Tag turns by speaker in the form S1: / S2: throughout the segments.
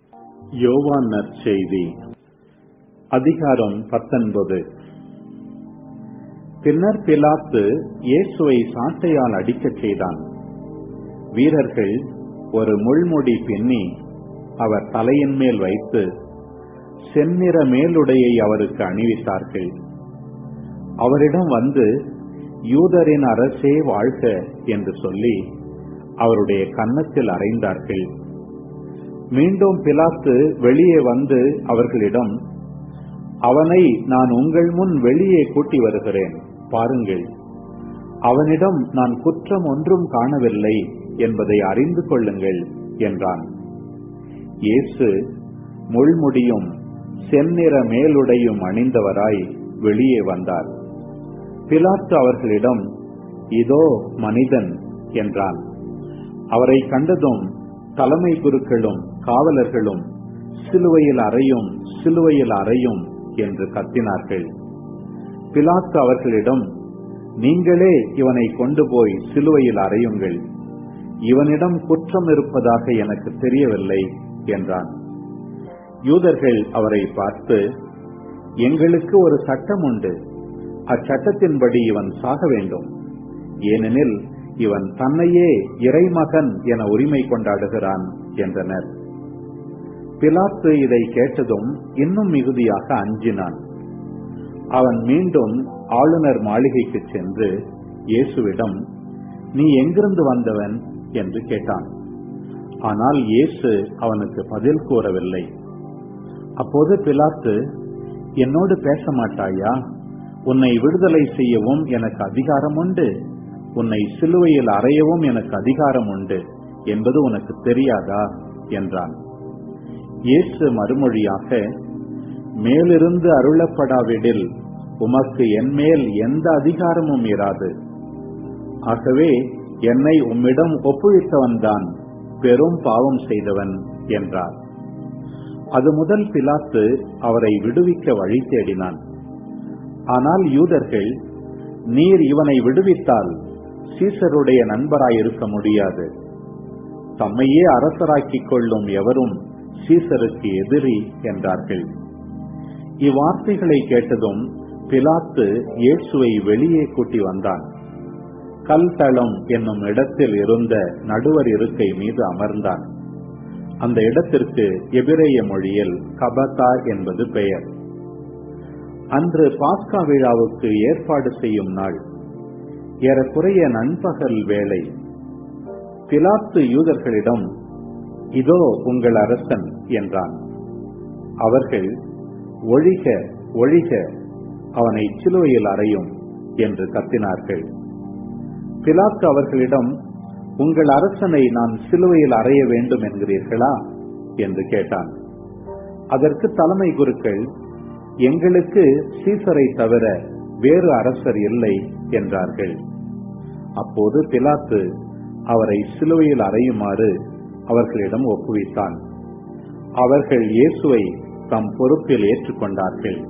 S1: யோவான் நற்செய்தி அதிகாரம் பத்தொன்பது பின்னர் பிலாத்து இயேசுவை சாட்டையால் அடிக்கச் செய்தான் வீரர்கள் ஒரு முள்முடி பின்னி அவர் தலையின் மேல் வைத்து செந்நிற மேலுடையை அவருக்கு அணிவித்தார்கள் அவரிடம் வந்து யூதரின் அரசே வாழ்க என்று சொல்லி அவருடைய கன்னத்தில் அறைந்தார்கள் மீண்டும் பிலாத்து வெளியே வந்து அவர்களிடம் அவனை நான் உங்கள் முன் வெளியே கூட்டி வருகிறேன் பாருங்கள் அவனிடம் நான் குற்றம் ஒன்றும் காணவில்லை என்பதை அறிந்து கொள்ளுங்கள் என்றான் இயேசு முள்முடியும் செந்நிற மேலுடையும் அணிந்தவராய் வெளியே வந்தார் பிலாத்து அவர்களிடம் இதோ மனிதன் என்றான் அவரை கண்டதும் தலைமை குருக்களும் காவலர்களும் சிலுவையில் அறையும் சிலுவையில் அறையும் என்று கத்தினார்கள் பிலாத்து அவர்களிடம் நீங்களே இவனை கொண்டு போய் சிலுவையில் அறையுங்கள் இவனிடம் குற்றம் இருப்பதாக எனக்கு தெரியவில்லை என்றான் யூதர்கள் அவரை பார்த்து எங்களுக்கு ஒரு சட்டம் உண்டு அச்சட்டத்தின்படி இவன் சாக வேண்டும் ஏனெனில் இவன் தன்னையே இறைமகன் என உரிமை கொண்டாடுகிறான் என்றனர் பிலாத்து இதை கேட்டதும் இன்னும் மிகுதியாக அஞ்சினான் அவன் மீண்டும் ஆளுநர் மாளிகைக்கு சென்று இயேசுவிடம் நீ எங்கிருந்து வந்தவன் என்று கேட்டான் ஆனால் இயேசு அவனுக்கு பதில் கூறவில்லை அப்போது பிலாத்து என்னோடு பேச மாட்டாயா உன்னை விடுதலை செய்யவும் எனக்கு அதிகாரம் உண்டு உன்னை சிலுவையில் அறையவும் எனக்கு அதிகாரம் உண்டு என்பது உனக்கு தெரியாதா என்றான் இயேசு மறுமொழியாக மேலிருந்து அருளப்படாவிடில் உமக்கு என்மேல் எந்த அதிகாரமும் இராது ஆகவே என்னை உம்மிடம் ஒப்புவித்தவன்தான் பெரும் பாவம் செய்தவன் என்றார் அது முதல் பிலாத்து அவரை விடுவிக்க வழி தேடினான் ஆனால் யூதர்கள் நீர் இவனை விடுவித்தால் சீசருடைய நண்பராய் இருக்க முடியாது தம்மையே அரசராக்கிக் கொள்ளும் எவரும் சீசருக்கு எதிரி என்றார்கள் இவ்வார்த்தைகளை கேட்டதும் பிலாத்து இயேசுவை வெளியே கூட்டி வந்தான் கல்தளம் என்னும் இடத்தில் இருந்த நடுவர் இருக்கை மீது அமர்ந்தான் அந்த இடத்திற்கு எபிரேய மொழியில் கபதா என்பது பெயர் அன்று பாஸ்கா விழாவுக்கு ஏற்பாடு செய்யும் நாள் ஏறக்குறைய நண்பகல் வேளை பிலாத்து யூதர்களிடம் இதோ உங்கள் அரசன் என்றான் அவர்கள் ஒழிக ஒழிக அவனை சிலுவையில் அறையும் என்று கத்தினார்கள் பிலாத்து அவர்களிடம் உங்கள் அரசனை நான் சிலுவையில் அறைய வேண்டும் என்கிறீர்களா என்று கேட்டான் அதற்கு தலைமை குருக்கள் எங்களுக்கு சீசரை தவிர வேறு அரசர் இல்லை என்றார்கள் அப்போது பிலாத்து அவரை சிலுவையில் அறையுமாறு அவர்களிடம் ஒப்புவித்தான் அவர்கள் இயேசுவை தம் பொறுப்பில் ஏற்றுக்கொண்டார்கள்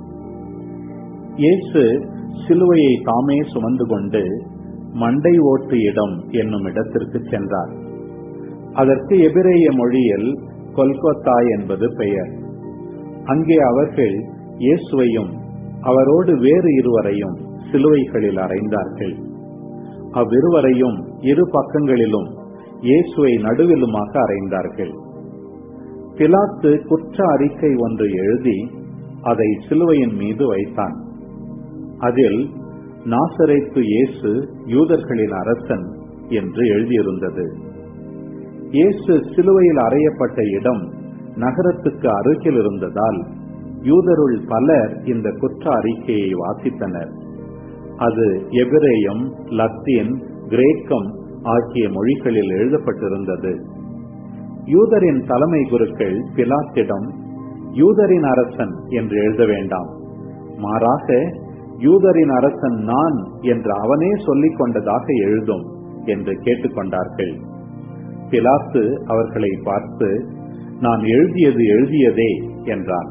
S1: இயேசு சிலுவையை தாமே சுமந்து கொண்டு மண்டை ஓட்டு இடம் என்னும் இடத்திற்கு சென்றார் அதற்கு எபிரேய மொழியில் கொல்கத்தா என்பது பெயர் அங்கே அவர்கள் இயேசுவையும் அவரோடு வேறு இருவரையும் சிலுவைகளில் அறைந்தார்கள் அவ்விருவரையும் இரு பக்கங்களிலும் இயேசுவை நடுவிலுமாக அறைந்தார்கள் பிலாத்து குற்ற அறிக்கை ஒன்று எழுதி அதை சிலுவையின் மீது வைத்தான் அதில் நாசரைத்து இயேசு யூதர்களின் அரசன் என்று எழுதியிருந்தது இயேசு சிலுவையில் அறையப்பட்ட இடம் நகரத்துக்கு அருகில் இருந்ததால் யூதருள் பலர் இந்த குற்ற அறிக்கையை வாசித்தனர் அது எபிரேயம் லத்தீன் கிரேக்கம் ஆகிய மொழிகளில் எழுதப்பட்டிருந்தது யூதரின் தலைமை குருக்கள் பிலாத்திடம் யூதரின் அரசன் என்று எழுத வேண்டாம் மாறாக யூதரின் அரசன் நான் என்று அவனே சொல்லிக் கொண்டதாக எழுதும் என்று கேட்டுக்கொண்டார்கள் பிலாத்து அவர்களை பார்த்து நான் எழுதியது எழுதியதே என்றான்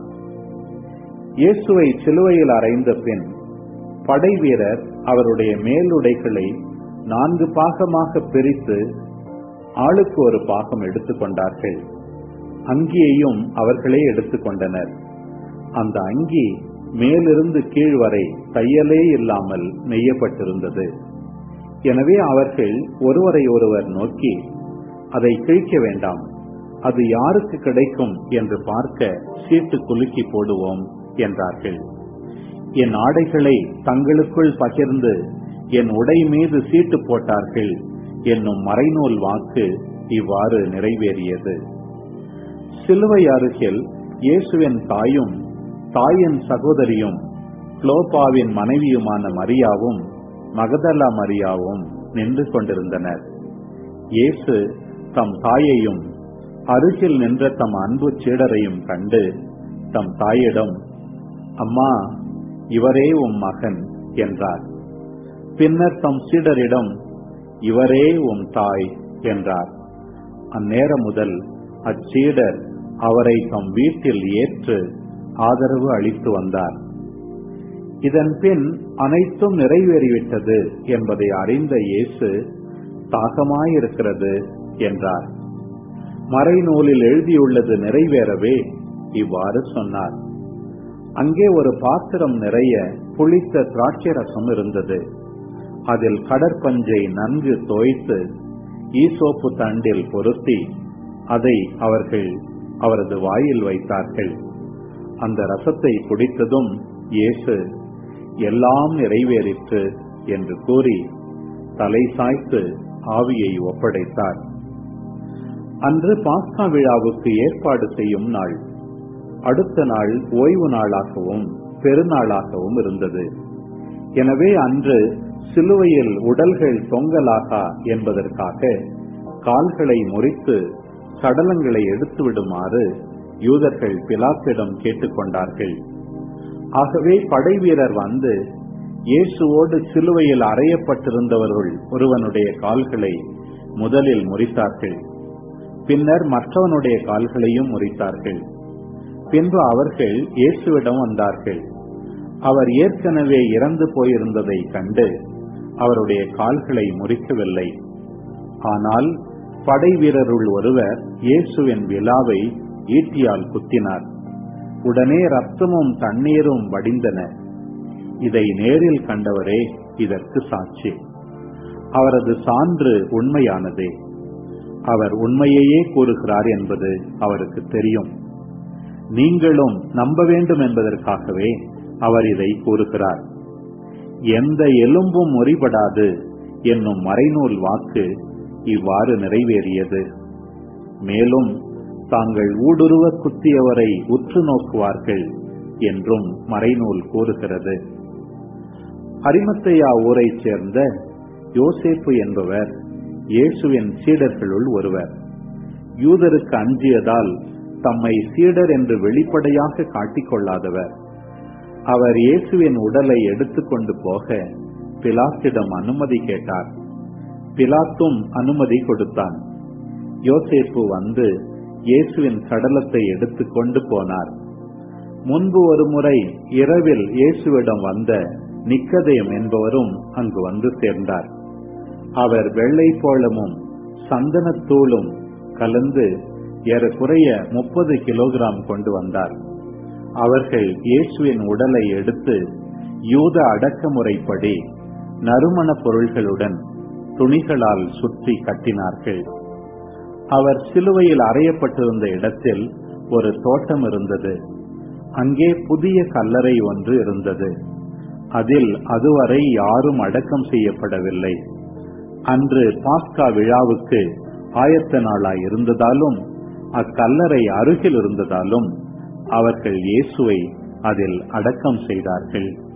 S1: இயேசுவை சிலுவையில் அறைந்த பின் படை வீரர் அவருடைய மேலுடைகளை நான்கு பாகமாக பிரித்து ஆளுக்கு ஒரு பாகம் எடுத்துக்கொண்டார்கள் அங்கியையும் அவர்களே எடுத்துக்கொண்டனர் அந்த அங்கி மேலிருந்து கீழ் வரை தையலே இல்லாமல் நெய்யப்பட்டிருந்தது எனவே அவர்கள் ஒருவரை ஒருவர் நோக்கி அதை கிழிக்க வேண்டாம் அது யாருக்கு கிடைக்கும் என்று பார்க்க சீட்டு குலுக்கி போடுவோம் என்றார்கள் என் ஆடைகளை தங்களுக்குள் பகிர்ந்து என் உடை மீது சீட்டு போட்டார்கள் என்னும் மறைநூல் வாக்கு இவ்வாறு நிறைவேறியது சிலுவை அருகில் இயேசுவின் தாயும் தாயின் சகோதரியும் குளோபாவின் மனைவியுமான மரியாவும் மகதலா மரியாவும் நின்று கொண்டிருந்தனர் இயேசு தம் தாயையும் அருகில் நின்ற தம் அன்பு சீடரையும் கண்டு தம் தாயிடம் அம்மா இவரே உம் மகன் என்றார் பின்னர் தம் சீடரிடம் இவரே உம் தாய் என்றார் அந்நேரம் முதல் அச்சீடர் அவரை தம் வீட்டில் ஏற்று ஆதரவு அளித்து வந்தார் இதன் பின் அனைத்தும் நிறைவேறிவிட்டது என்பதை அறிந்த இயேசு தாகமாயிருக்கிறது என்றார் மறைநூலில் எழுதியுள்ளது நிறைவேறவே இவ்வாறு சொன்னார் அங்கே ஒரு பாத்திரம் நிறைய புளித்த திராட்சை ரசம் இருந்தது அதில் கடற்பஞ்சை நன்கு தோய்த்து ஈசோப்பு தண்டில் பொருத்தி அதை அவர்கள் அவரது வாயில் வைத்தார்கள் அந்த ரசத்தை குடித்ததும் இயேசு எல்லாம் நிறைவேறிற்று என்று கூறி தலை சாய்த்து ஆவியை ஒப்படைத்தார் அன்று பாஸ்கா விழாவுக்கு ஏற்பாடு செய்யும் நாள் அடுத்த நாள் ஓய்வு நாளாகவும் பெருநாளாகவும் இருந்தது எனவே அன்று சிலுவையில் உடல்கள் தொங்கலாகா என்பதற்காக கால்களை முறித்து சடலங்களை எடுத்து விடுமாறு யூதர்கள் பிலாத்திடம் கேட்டுக்கொண்டார்கள் ஆகவே படை வீரர் வந்து இயேசுவோடு சிலுவையில் அறையப்பட்டிருந்தவர்கள் ஒருவனுடைய கால்களை முதலில் முறித்தார்கள் பின்னர் மற்றவனுடைய கால்களையும் முறித்தார்கள் பின்பு அவர்கள் இயேசுவிடம் வந்தார்கள் அவர் ஏற்கனவே இறந்து போயிருந்ததை கண்டு அவருடைய கால்களை முறிக்கவில்லை ஆனால் படை வீரருள் ஒருவர் இயேசுவின் விழாவை ஈட்டியால் குத்தினார் உடனே ரத்தமும் தண்ணீரும் வடிந்தன இதை நேரில் கண்டவரே இதற்கு சாட்சி அவரது சான்று உண்மையானதே அவர் உண்மையையே கூறுகிறார் என்பது அவருக்கு தெரியும் நீங்களும் நம்ப வேண்டும் என்பதற்காகவே அவர் இதை கூறுகிறார் எந்த எலும்பும் முறிபடாது என்னும் மறைநூல் வாக்கு இவ்வாறு நிறைவேறியது மேலும் தாங்கள் ஊடுருவ குத்தியவரை உற்று நோக்குவார்கள் என்றும் மறைநூல் கூறுகிறது அரிமத்தையா ஊரைச் சேர்ந்த யோசேப்பு என்பவர் இயேசுவின் சீடர்களுள் ஒருவர் யூதருக்கு அஞ்சியதால் தம்மை சீடர் என்று வெளிப்படையாக காட்டிக்கொள்ளாதவர் அவர் இயேசுவின் உடலை எடுத்துக்கொண்டு போக பிலாத்திடம் அனுமதி கேட்டார் பிலாத்தும் அனுமதி கொடுத்தான் யோசேப்பு வந்து இயேசுவின் சடலத்தை எடுத்துக்கொண்டு போனார் முன்பு ஒரு முறை இரவில் இயேசுவிடம் வந்த நிக்கதயம் என்பவரும் அங்கு வந்து சேர்ந்தார் அவர் வெள்ளை போளமும் சந்தனத்தூளும் கலந்து ஏறக்குறைய முப்பது கிலோகிராம் கொண்டு வந்தார் அவர்கள் இயேசுவின் உடலை எடுத்து யூத அடக்குமுறைப்படி நறுமண பொருள்களுடன் துணிகளால் சுற்றி கட்டினார்கள் அவர் சிலுவையில் அறையப்பட்டிருந்த இடத்தில் ஒரு தோட்டம் இருந்தது அங்கே புதிய கல்லறை ஒன்று இருந்தது அதில் அதுவரை யாரும் அடக்கம் செய்யப்படவில்லை அன்று பாஸ்கா விழாவுக்கு ஆயத்த நாளாய் இருந்ததாலும் அக்கல்லறை அருகில் இருந்ததாலும் அவர்கள் இயேசுவை அதில் அடக்கம் செய்தார்கள்